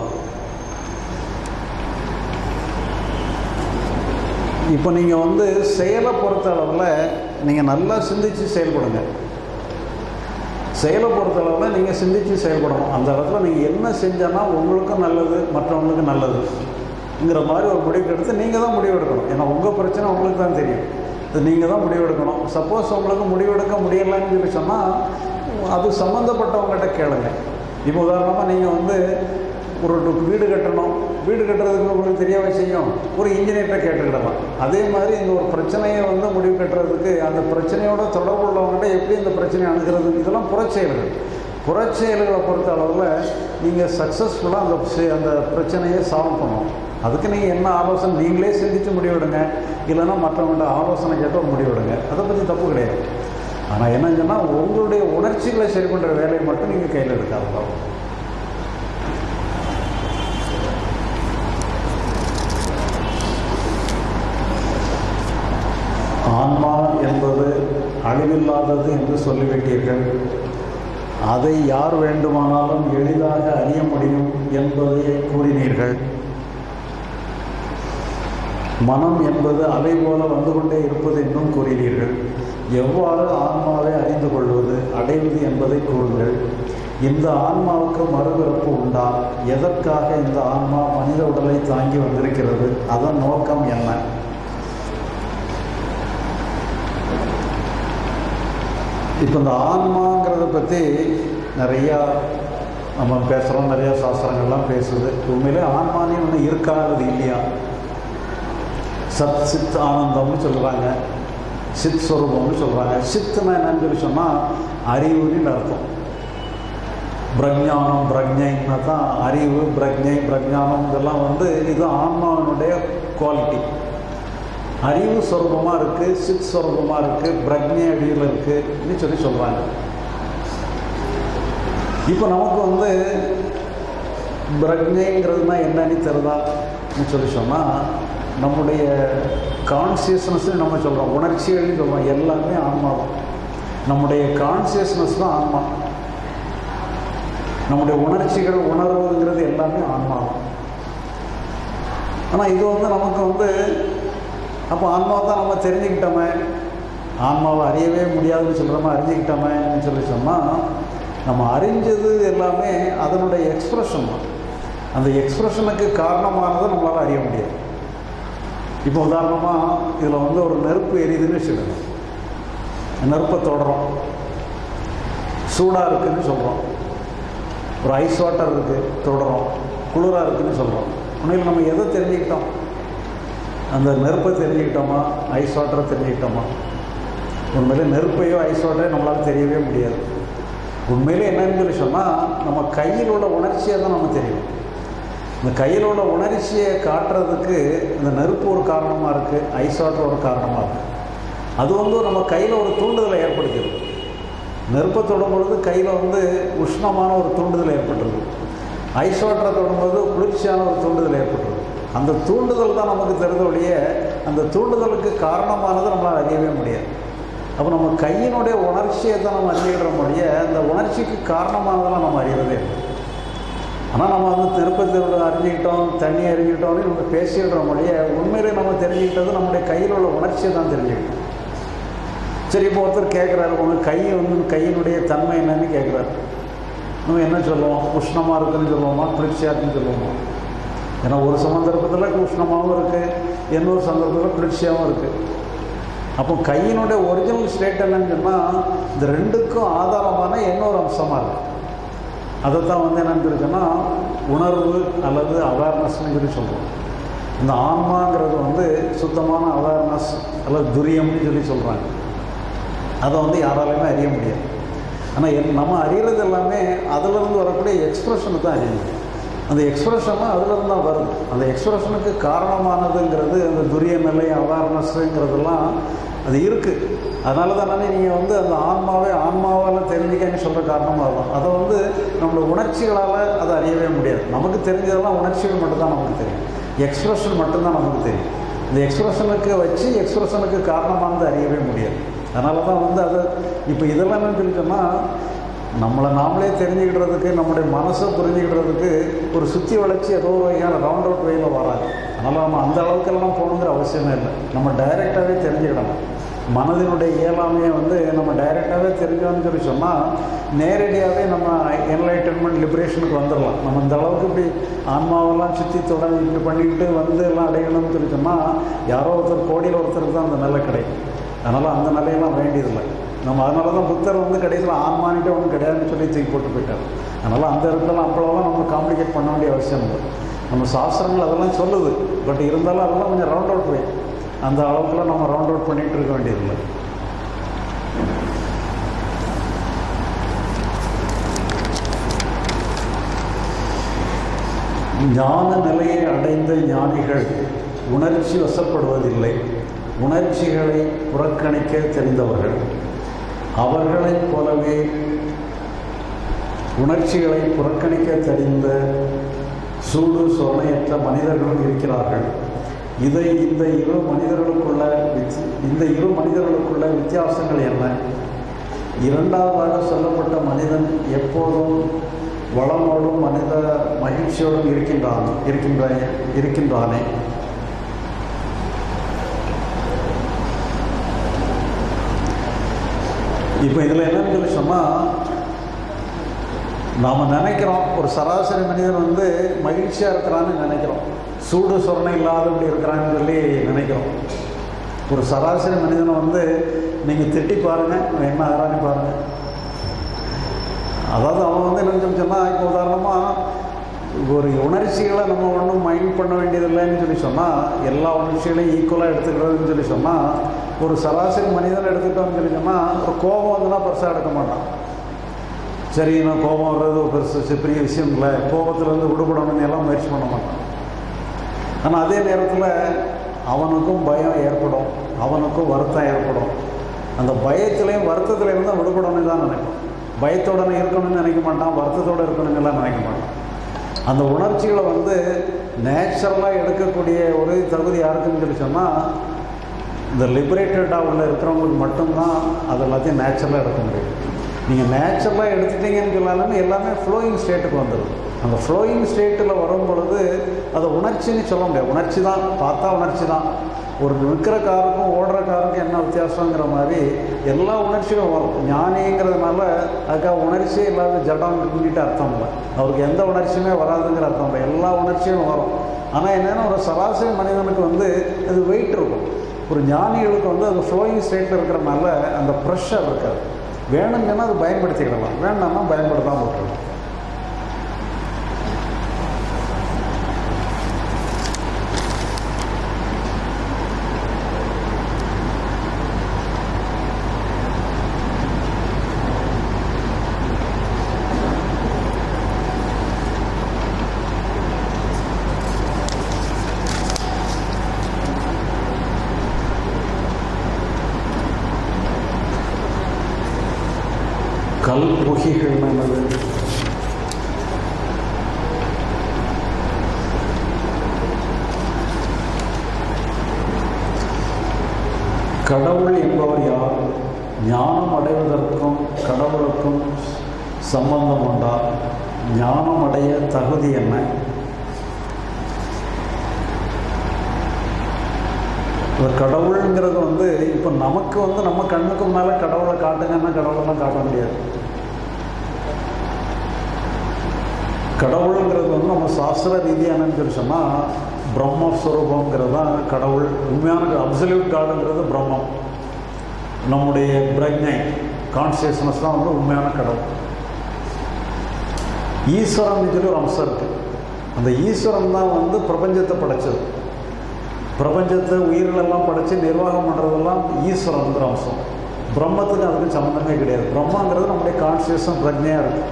Speaker 1: இப்போ நீங்கள் வந்து செயலை பொறுத்த அளவில் நீங்கள் நல்லா சிந்திச்சு செயல்படுங்க செயலை பொறுத்தளவில் நீங்கள் சிந்திச்சு செயல்படணும் அந்த இடத்துல நீங்கள் என்ன செஞ்சோன்னா உங்களுக்கும் நல்லது மற்றவங்களுக்கும் நல்லதுங்கிற மாதிரி ஒரு முடிவு எடுத்து நீங்கள் தான் முடிவு எடுக்கணும் ஏன்னா உங்கள் பிரச்சனை உங்களுக்கு தான் தெரியும் இது நீங்கள் தான் முடிவு எடுக்கணும் சப்போஸ் உங்களுக்கு முடிவெடுக்க முடியலைன்னு சொல்லி சொன்னால் அது சம்மந்தப்பட்டவங்ககிட்ட கேளுங்க இப்போ உதாரணமாக நீங்கள் வந்து ஒரு வீடு கட்டணும் வீடு கட்டுறதுக்கு உங்களுக்கு தெரியாம செய்யும் ஒரு இன்ஜினியர்கிட்ட கேட்டுக்கிடலாம் அதே மாதிரி இந்த ஒரு பிரச்சனையை வந்து முடிவு கட்டுறதுக்கு அந்த பிரச்சனையோட தொடர்பு உள்ளவங்ககிட்ட எப்படி இந்த பிரச்சனையை அணுகிறது இதெல்லாம் புறச்செயல்கள் புறச்செயல்களை பொறுத்த அளவில் நீங்கள் சக்ஸஸ்ஃபுல்லாக அந்த செ- அந்த பிரச்சனையை சால்வ் பண்ணணும் அதுக்கு நீங்கள் என்ன ஆலோசனை நீங்களே சிந்திச்சு முடிவெடுங்க இல்லைன்னா மற்றவங்கள்ட்ட ஆலோசனை கேட்டு ஒரு முடிவெடுங்க அதை பற்றி தப்பு கிடையாது ஆனால் என்னன்னு சொன்னால் உங்களுடைய உணர்ச்சிகளை சரி பண்ணுற வேலையை மட்டும் நீங்கள் கையில் எடுக்காததான் ஆன்மா என்பது அழிவில்லாதது என்று சொல்லிவிட்டீர்கள் அதை யார் வேண்டுமானாலும் எளிதாக அறிய முடியும் என்பதை கூறினீர்கள் மனம் என்பது அலை போல வந்து கொண்டே இருப்பது என்றும் கூறினீர்கள் எவ்வாறு ஆன்மாவை அறிந்து கொள்வது அடைவது என்பதை கூறுங்கள் இந்த ஆன்மாவுக்கு மறுபிறப்பு உண்டா எதற்காக இந்த ஆன்மா மனித உடலை தாங்கி வந்திருக்கிறது அதன் நோக்கம் என்ன இப்போ இந்த ஆன்மாங்கிறத பற்றி நிறையா நம்ம பேசுகிறோம் நிறையா சாஸ்திரங்கள்லாம் பேசுது உண்மையிலே ஆன்மானே ஒன்று இருக்கா அது இல்லையா சத் சித் ஆனந்தம்னு சொல்கிறாங்க சித் ஸ்வரூபம்னு சொல்கிறாங்க சித்துனா என்னன்னு சொல்லி சொன்னால் அறிவுன்னு அர்த்தம் பிரஜானம் பிரஜைன்னா தான் அறிவு பிரஜை பிரஜானம் இதெல்லாம் வந்து இது ஆன்மாவினுடைய குவாலிட்டி அறிவு சொரூபமாக இருக்குது சித் சொரூபமாக இருக்குது பிரக்ஞை அடியில் இருக்குன்னு சொல்லி சொல்கிறாங்க இப்போ நமக்கு வந்து பிரக்ஞைங்கிறதுனா என்னன்னு தெரிதான்னு சொல்லி சொன்னால் நம்முடைய கான்சியஸ்னஸ்னு நம்ம சொல்கிறோம் உணர்ச்சிகள்னு சொல்கிறோம் எல்லாமே ஆன்மா தான் நம்முடைய கான்சியஸ்னஸ் தான் ஆன்மா நம்முடைய உணர்ச்சிகள் உணர்வுங்கிறது எல்லாமே ஆன்மா தான் ஆனால் இது வந்து நமக்கு வந்து அப்போ ஆன்மா தான் நம்ம தெரிஞ்சுக்கிட்டோமே ஆன்மாவை அறியவே முடியாதுன்னு சொல்கிறோமா அறிஞ்சிக்கிட்டோமேன்னு சொல்லி சொன்னால் நம்ம அறிஞ்சது எல்லாமே அதனுடைய எக்ஸ்ப்ரெஷன் தான் அந்த எக்ஸ்ப்ரெஷனுக்கு காரணமானதை நம்மளால் அறிய முடியாது இப்போ உதாரணமாக இதில் வந்து ஒரு நெருப்பு எரியுதுன்னு சொல்லுங்க நெருப்பை தொடரும் சூடாக இருக்குதுன்னு சொல்கிறோம் ஒரு ஐஸ் வாட்டர் இருக்குது தொடரும் குளிராக இருக்குதுன்னு சொல்கிறோம் உண்மையில் நம்ம எதை தெரிஞ்சுக்கிட்டோம் அந்த நெருப்பை தெரிஞ்சுக்கிட்டோமா ஐஸ் வாட்டரை தெரிஞ்சுக்கிட்டோமா உண்மையிலே நெருப்பையோ ஐஸ் வாட்டரையோ நம்மளால் தெரியவே முடியாது உண்மையிலே என்னன்னு சொல்லி சொன்னால் நம்ம கையில் உள்ள உணர்ச்சியை தான் நம்ம தெரியும் இந்த கையில் உள்ள உணர்ச்சியை காட்டுறதுக்கு இந்த நெருப்பு ஒரு காரணமாக இருக்குது ஐஸ் வாட்டர் ஒரு காரணமாக இருக்குது அது வந்து நம்ம கையில் ஒரு தூண்டுதலை ஏற்படுத்திடுது நெருப்பை தொடும் பொழுது கையில் வந்து உஷ்ணமான ஒரு தூண்டுதல் ஏற்பட்டுருது ஐஸ் வாட்டரை தொடும்போது குளிர்ச்சியான ஒரு தூண்டுதல் ஏற்பட்டுருது அந்த தூண்டுதல் தான் நமக்கு தெரிந்தபடியே அந்த தூண்டுதலுக்கு காரணமானது நம்மளால் அறியவே முடியாது அப்போ நம்ம கையினுடைய உணர்ச்சியை தான் நம்ம அறிஞ்சிக்கிற முடிய அந்த உணர்ச்சிக்கு காரணமானதெல்லாம் நம்ம அறியறதே இல்லை ஆனால் நம்ம வந்து திருப்பத்தில் அறிஞ்சிக்கிட்டோம் தண்ணி அறிஞ்சிக்கிட்டோம்னு நம்ம பேசிடுற மொழிய உண்மையிலே நம்ம தெரிஞ்சுக்கிட்டது நம்முடைய கையில் உள்ள உணர்ச்சியை தான் தெரிஞ்சுக்கிட்டோம் சரி இப்போ ஒருத்தர் கேட்குறாரு உங்களுக்கு கை வந்து கையினுடைய தன்மை என்னன்னு கேட்குறாரு நம்ம என்ன சொல்லுவோம் உஷ்ணமாக இருக்குன்னு சொல்லுவோமா குளிர்ச்சியாக இருக்குன்னு சொல்லுவோமா ஏன்னா ஒரு சந்தர்ப்பத்தில் உஷ்ணமாகவும் இருக்குது இன்னொரு சந்தர்ப்பத்தில் குளிர்ச்சியாகவும் இருக்குது அப்போ கையினுடைய ஒரிஜினல் ஸ்டேட் என்னன்னு சொன்னால் இந்த ரெண்டுக்கும் ஆதாரமான இன்னொரு அம்சமாக இருக்குது அதை தான் வந்து என்னன்னு சொல்லி சொன்னால் உணர்வு அல்லது அவேர்னஸ்னு சொல்லி சொல்கிறோம் இந்த ஆன்மாங்கிறது வந்து சுத்தமான அவேர்னஸ் அல்லது துரியம்னு சொல்லி சொல்கிறாங்க அதை வந்து யாராலையுமே அறிய முடியாது ஆனால் என் நம்ம அறியறது எல்லாமே அதிலிருந்து வரக்கூடிய எக்ஸ்ப்ரெஷனை தான் அறிய முடியும் அந்த எக்ஸ்ப்ரெஷன்லாம் அதிலிருந்து தான் வருது அந்த எக்ஸ்ப்ரெஷனுக்கு காரணமானதுங்கிறது அந்த துரிய நிலை அவேர்னஸ்ங்கிறதெல்லாம் அது இருக்குது அதனால தானே நீங்கள் வந்து அந்த ஆன்மாவே ஆன்மாவால் தெரிஞ்சுக்கன்னு சொல்கிற காரணமாக தான் அதை வந்து நம்மளோட உணர்ச்சிகளால் அதை அறியவே முடியாது நமக்கு தெரிஞ்சதெல்லாம் உணர்ச்சிகள் மட்டும்தான் நமக்கு தெரியும் எக்ஸ்ப்ரெஷன் மட்டும்தான் நமக்கு தெரியும் இந்த எக்ஸ்ப்ரெஷனுக்கு வச்சு எக்ஸ்ப்ரெஷனுக்கு காரணமானது அறியவே முடியாது அதனால தான் வந்து அதை இப்போ இதெல்லாம் என்னன்னு சொல்லிட்டோம்னா நம்மளை நாமளே தெரிஞ்சுக்கிடுறதுக்கு நம்முடைய மனசை புரிஞ்சுக்கிடுறதுக்கு ஒரு சுற்றி வளர்ச்சி ஏதோ ஒரு வகையான ரவுண்ட் அவுட் வேயில் வராது அதனால் நம்ம அந்த அளவுக்கெல்லாம் போகணுங்கிற அவசியமே இல்லை நம்ம டைரெக்டாகவே தெரிஞ்சுக்கிடணும் மனதினுடைய இயலாமையை வந்து நம்ம டைரெக்டாகவே தெரிஞ்சோம்னு சொல்லி சொன்னால் நேரடியாகவே நம்ம என்லைட்டன்மெண்ட் லிபரேஷனுக்கு வந்துடலாம் நம்ம இந்த அளவுக்கு இப்படி ஆன்மாவெல்லாம் சுற்றி தொடங்கி இப்படி பண்ணிக்கிட்டு வந்து எல்லாம் அடையணும்னு சொல்லி சொன்னால் யாரோ ஒருத்தர் கோடியில் ஒருத்தருக்கு தான் அந்த நிலை கிடைக்கும் அதனால் அந்த நிலையெல்லாம் வேண்டியதில்லை நம்ம அதனால தான் புத்தர் வந்து கடைசியில் ஆன்மானிட்டே ஒன்றும் கிடையாதுன்னு சொல்லி தூக்கி போட்டு போயிட்டார் அதனால் அந்த இடத்துல அப்பளவெல்லாம் நம்ம காம்ப்ளிகேட் பண்ண வேண்டிய அவசியம் இல்லை நம்ம சாஸ்திரங்கள் அதெல்லாம் சொல்லுது பட் இருந்தாலும் அதெல்லாம் கொஞ்சம் ரவுண்ட் அவுட் வே அந்த அளவுக்குலாம் நம்ம ரவுண்ட் அவுட் பண்ணிகிட்டு இருக்க வேண்டியதில்லை ஞான நிலையை அடைந்த ஞானிகள் உணர்ச்சி வசப்படுவதில்லை உணர்ச்சிகளை புறக்கணிக்க தெரிந்தவர்கள் அவர்களைப் போலவே உணர்ச்சிகளை புறக்கணிக்க தெரிந்த சூடு சோனையற்ற மனிதர்களும் இருக்கிறார்கள் இதை இந்த இரு மனிதர்களுக்குள்ள வித்- இந்த இரு மனிதர்களுக்குள்ள வித்தியாசங்கள் என்ன இரண்டாவதாக சொல்லப்பட்ட மனிதன் எப்போதும் வளமோடும் மனித மகிழ்ச்சியோடும் இருக்கின்றான் இருக்கின்ற இருக்கின்றானே இப்போ இதில் என்னன்னு சொல்லி சொன்னால் நாம் நினைக்கிறோம் ஒரு சராசரி மனிதன் வந்து மகிழ்ச்சியாக இருக்கிறான்னு நினைக்கிறோம் சூடு சொரணை இல்லாதபடி இருக்கிறான்னு சொல்லி நினைக்கிறோம் ஒரு சராசரி மனிதனை வந்து நீங்கள் திட்டி பாருங்கள் அவன் என்ன ஆகிறான்னு பாருங்கள் அதாவது அவன் வந்து என்ன சொல்லி சொன்னால் இப்போ உதாரணமாக ஒரு உணர்ச்சிகளை நம்ம ஒன்றும் மைண்ட் பண்ண வேண்டியதில்லைன்னு சொல்லி சொன்னால் எல்லா உணர்ச்சிகளையும் ஈக்குவலாக எடுத்துக்கிறதுன்னு சொல்லி சொன்னால் ஒரு சராசரி மனிதனை எடுத்துக்கிட்டோம்னு சொல்லி சொன்னால் ஒரு கோபம் வந்துன்னா பெருசாக எடுக்க மாட்டான் சரி நான் கோபம் வர்றது ஒரு பெருசு சி- பெரிய விஷயம் இல்லை கோபத்துலேருந்து விடுபடணும்னு எல்லாம் முயற்சி பண்ண மாட்டான் ஆனால் அதே நேரத்தில் அவனுக்கும் பயம் ஏற்படும் அவனுக்கும் வருத்தம் ஏற்படும் அந்த பயத்துலேயும் வருத்தத்துலேயும் தான் விடுபடணும்னு தான் நினைப்பான் பயத்தோட இருக்கணும்னு நினைக்க மாட்டான் வருத்தத்தோடு இருக்கணும்னு எல்லாம் நினைக்க மாட்டான் அந்த உணர்ச்சிகளை வந்து நேச்சுரலாக எடுக்கக்கூடிய ஒரு தகுதி யாருக்குன்னு சொல்லி சொன்னால் இந்த லிபரேட்டடாக உள்ள இருக்கிறவங்களுக்கு மட்டும்தான் அது எல்லாத்தையும் நேச்சுரலாக எடுக்க முடியும் நீங்கள் நேச்சுரலாக எடுத்துட்டீங்கன்னு சொன்னாலுமே எல்லாமே ஃப்ளோயிங் ஸ்டேட்டுக்கு வந்துடும் அந்த ஃப்ளோயிங் ஸ்டேட்டில் வரும் பொழுது அதை உணர்ச்சின்னு சொல்ல முடியாது உணர்ச்சி தான் பார்த்தா உணர்ச்சி தான் ஒரு நிற்கிற காருக்கும் ஓடுற காருக்கும் என்ன வித்தியாசங்கிற மாதிரி எல்லா உணர்ச்சிகளும் வரும் ஞானிங்கிறதுனால அதுக்காக உணர்ச்சியே இல்லாத ஜடம் பண்ணிட்டு அர்த்தம் இல்லை அவருக்கு எந்த உணர்ச்சியுமே வராதுங்கிற அர்த்தம் இல்லை எல்லா உணர்ச்சியும் வரும் ஆனால் என்னென்னா ஒரு சராசரி மனிதனுக்கு வந்து அது வெயிட் இருக்கும் ஒரு ஞானிகளுக்கு வந்து அது ஃப்ளோயிங் ஸ்டேட்டில் இருக்கிறனால அந்த ப்ரெஷர் இருக்காது வேணுங்கன்னா அது பயன்படுத்திக்கிடலாம் வேண்டாம்னா பயன்படுத்தாமல் விட்டுருலாம் கல்புகிகள் என்னது கடவுள் என்பவர் யார் ஞானம் அடைவதற்கும் கடவுளுக்கும் சம்பந்தம் உண்டா ஞானம் அடைய தகுதி என்ன இந்த கடவுளுங்கிறது வந்து இப்போ நமக்கு வந்து நம்ம கண்ணுக்கு மேலே கடவுளை காட்டுங்கன்னா கடவுளெல்லாம் காட்ட முடியாது கடவுளுங்கிறது வந்து நம்ம சாஸ்திர ரீதியானு சொல்லி சொன்னால் பிரம்மஸ்வரூபங்கிறது தான் கடவுள் உண்மையான அப்சல்யூட் காடுங்கிறது பிரம்மம் நம்முடைய பிரஜை கான்சியஸ்னஸ் தான் வந்து உண்மையான கடவுள் ஈஸ்வரன் சொல்லி ஒரு அம்சம் இருக்குது அந்த ஈஸ்வரன் தான் வந்து பிரபஞ்சத்தை படைச்சது பிரபஞ்சத்தை உயிரிலெல்லாம் படைச்சு நிர்வாகம் பண்ணுறதெல்லாம் ஈஸ்வரங்கிற அம்சம் பிரம்மத்துக்கு அதுக்கு சம்மந்தமே கிடையாது பிரம்மங்கிறது நம்முடைய கான்சியஸும் பிரஜையாக இருக்குது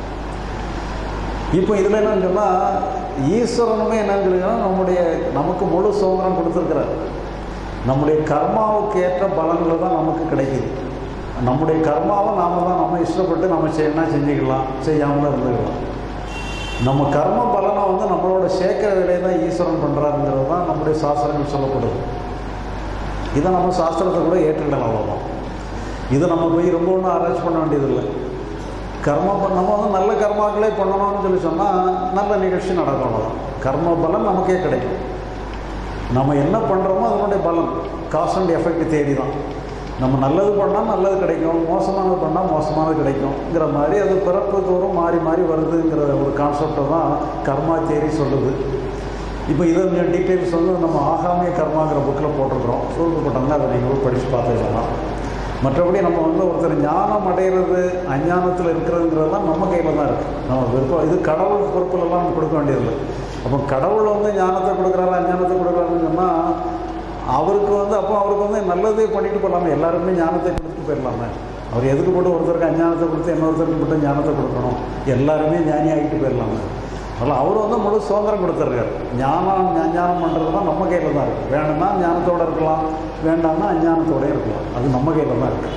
Speaker 1: இப்போ இதில் என்னன்னு சொன்னால் ஈஸ்வரனுமே என்னன்னு சொல்லிங்கன்னா நம்முடைய நமக்கு முழு சுதந்திரம் கொடுத்துருக்கிறார் நம்முடைய கர்மாவுக்கு ஏற்ற பலன்கள் தான் நமக்கு கிடைக்குது நம்முடைய கர்மாவை நாம தான் நம்ம இஷ்டப்பட்டு நம்ம செய்யணும் செஞ்சுக்கலாம் செய்யாமலும் இருந்துக்கலாம் நம்ம கர்ம பலனை வந்து நம்மளோட சேர்க்கிற வேலையை தான் ஈஸ்வரன் பண்ணுறாருங்கிறது தான் நம்முடைய சாஸ்திரங்கள் சொல்லப்படுது இதை நம்ம சாஸ்திரத்தை கூட ஏற்றுக்கிடலாம் அவ்வளோதான் இதை நம்ம போய் ரொம்ப ஒன்றும் ஆராய்ச்சி பண்ண வேண்டியதில்லை கர்ம ப- நம்ம வந்து நல்ல கர்மாக்களே பண்ணணும்னு சொல்லி சொன்னால் நல்ல நிகழ்ச்சி நடக்கும் அவ்வளோதான் கர்ம பலன் நமக்கே கிடைக்கும் நம்ம என்ன பண்ணுறோமோ அதனுடைய பலன் காஸ் அண்ட் எஃபெக்ட் தேடி தான் நம்ம நல்லது பண்ணால் நல்லது கிடைக்கும் மோசமானது பண்ணால் மோசமானது கிடைக்கும்ங்கிற மாதிரி அது பிறப்பு தோறும் மாறி மாறி வருதுங்கிற ஒரு கான்செப்டை தான் கர்மா தேரி சொல்லுது இப்போ இதை கொஞ்சம் டீட்டெயில்ஸ் வந்து நம்ம ஆகாமிய கர்மாங்கிற புக்கில் போட்டிருக்கிறோம் சுருக்கப்பட்டவங்க அதை நீங்கள் படித்து பார்த்துக்கலாம் மற்றபடி நம்ம வந்து ஒருத்தர் ஞானம் அடைகிறது அஞ்ஞானத்தில் இருக்கிறதுங்கிறதெல்லாம் நம்ம கையில் தான் இருக்குது நம்ம விருப்பம் இது கடவுள் பொறுப்புலலாம் நம்ம கொடுக்க வேண்டியதில்லை அப்போ கடவுள் வந்து ஞானத்தை கொடுக்குறாரு அஞ்ஞானத்தை கொடுக்குறாருன்னு சொன்னால் அவருக்கு வந்து அப்போ அவருக்கு வந்து நல்லதே பண்ணிட்டு போகலாமே எல்லாருமே ஞானத்தை கொடுத்துட்டு போயிடலாமே அவர் எதுக்கு போட்டு ஒருத்தருக்கு அஞ்ஞானத்தை கொடுத்து இன்னொருத்தருக்கு மட்டும் ஞானத்தை கொடுக்கணும் எல்லாருமே ஞானி ஆகிட்டு போயிடலாமே அதனால் அவர் வந்து முழு சுதந்திரம் கொடுத்துருக்காரு ஞானம் ஞானம் பண்ணுறது தான் நம்ம கையில் தான் இருக்குது வேணும்னா ஞானத்தோடு இருக்கலாம் வேண்டாம்னா அஞ்ஞானத்தோடே இருக்கலாம் அது நம்ம கையில் தான் இருக்குது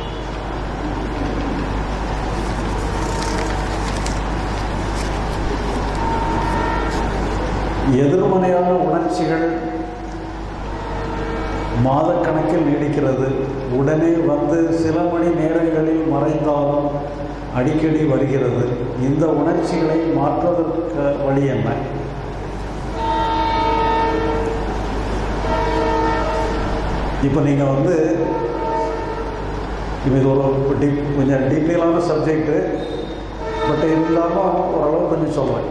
Speaker 1: எதிர்மறையான உணர்ச்சிகள் மாதக்கணக்கில் நீடிக்கிறது உடனே வந்து சில மணி நேரங்களில் மறைந்தாலும் அடிக்கடி வருகிறது இந்த உணர்ச்சிகளை மாற்றுவதற்கு வழி என்ன இப்போ நீங்கள் வந்து இப்போ இது ஒரு டீப் கொஞ்சம் டீட்டெயிலான சப்ஜெக்ட்டு பட் இருந்தாலும் ஓரளவு கொஞ்சம் சொல்கிறேன்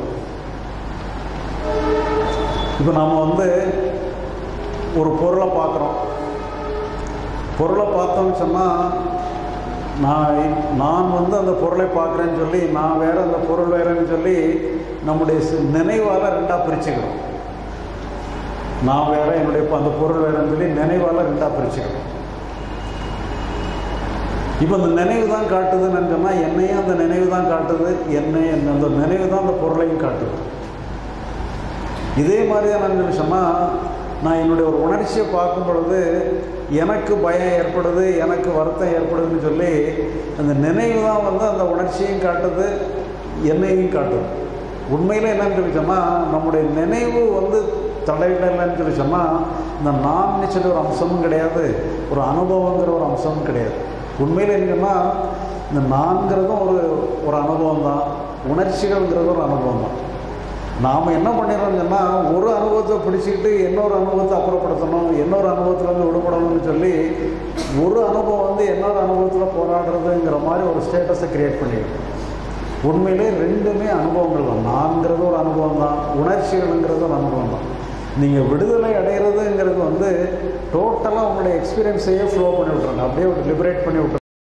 Speaker 1: இப்போ நாம் வந்து ஒரு பொருளை பார்க்குறோம் பொருளை பார்த்தோம்னு சொன்னால் நான் நான் வந்து அந்த பொருளை பார்க்குறேன்னு சொல்லி நான் வேற அந்த பொருள் வேறன்னு சொல்லி நம்முடைய சி- நினைவால ரெண்டாக பிரிச்சுக்கிறோம் நான் வேற என்னுடைய அந்த பொருள் வேறன்னு சொல்லி நினைவால ரெண்டாக பிரிச்சுக்கிறோம் இப்போ அந்த நினைவு தான் காட்டுதுன்னு சொன்னால் என்னையும் அந்த நினைவு தான் காட்டுது என்னை அந்த நினைவு தான் அந்த பொருளையும் காட்டுது இதே மாதிரி தான் நான் சொன்னால் நான் என்னுடைய ஒரு உணர்ச்சியை பார்க்கும் பொழுது எனக்கு பயம் ஏற்படுது எனக்கு வருத்தம் ஏற்படுதுன்னு சொல்லி அந்த நினைவு தான் வந்து அந்த உணர்ச்சியையும் காட்டுது என்னையும் காட்டுது உண்மையில் என்னன்னு சொல்லி சொன்னால் நம்முடைய நினைவு வந்து தடையிடலைன்னு சொல்லி சொன்னால் இந்த நான் சொல்லி ஒரு அம்சமும் கிடையாது ஒரு அனுபவங்கிற ஒரு அம்சமும் கிடையாது உண்மையில் என்னன்னா இந்த நான்கிறதும் ஒரு ஒரு அனுபவம் தான் உணர்ச்சிகள்ங்கிறது ஒரு அனுபவம் தான் நாம் என்ன பண்ணிடுறோம்னு சொன்னால் ஒரு அனுபவத்தை பிடிச்சிக்கிட்டு இன்னொரு அனுபவத்தை அப்புறப்படுத்தணும் இன்னொரு அனுபவத்துலேருந்து விடுபடணும்னு சொல்லி ஒரு அனுபவம் வந்து இன்னொரு அனுபவத்தில் போராடுறதுங்கிற மாதிரி ஒரு ஸ்டேட்டஸை க்ரியேட் பண்ணிடுறோம் உண்மையிலே ரெண்டுமே அனுபவங்கள் தான் நான்கிறது ஒரு அனுபவம் தான் உணர்ச்சிகள்ங்கிறது ஒரு அனுபவம் தான் நீங்கள் விடுதலை அடைகிறதுங்கிறது வந்து டோட்டலாக உங்களுடைய எக்ஸ்பீரியன்ஸையே ஃப்ளோ பண்ணி விட்ருங்க அப்படியே லிபரேட் பண்ணி விட்ருங்க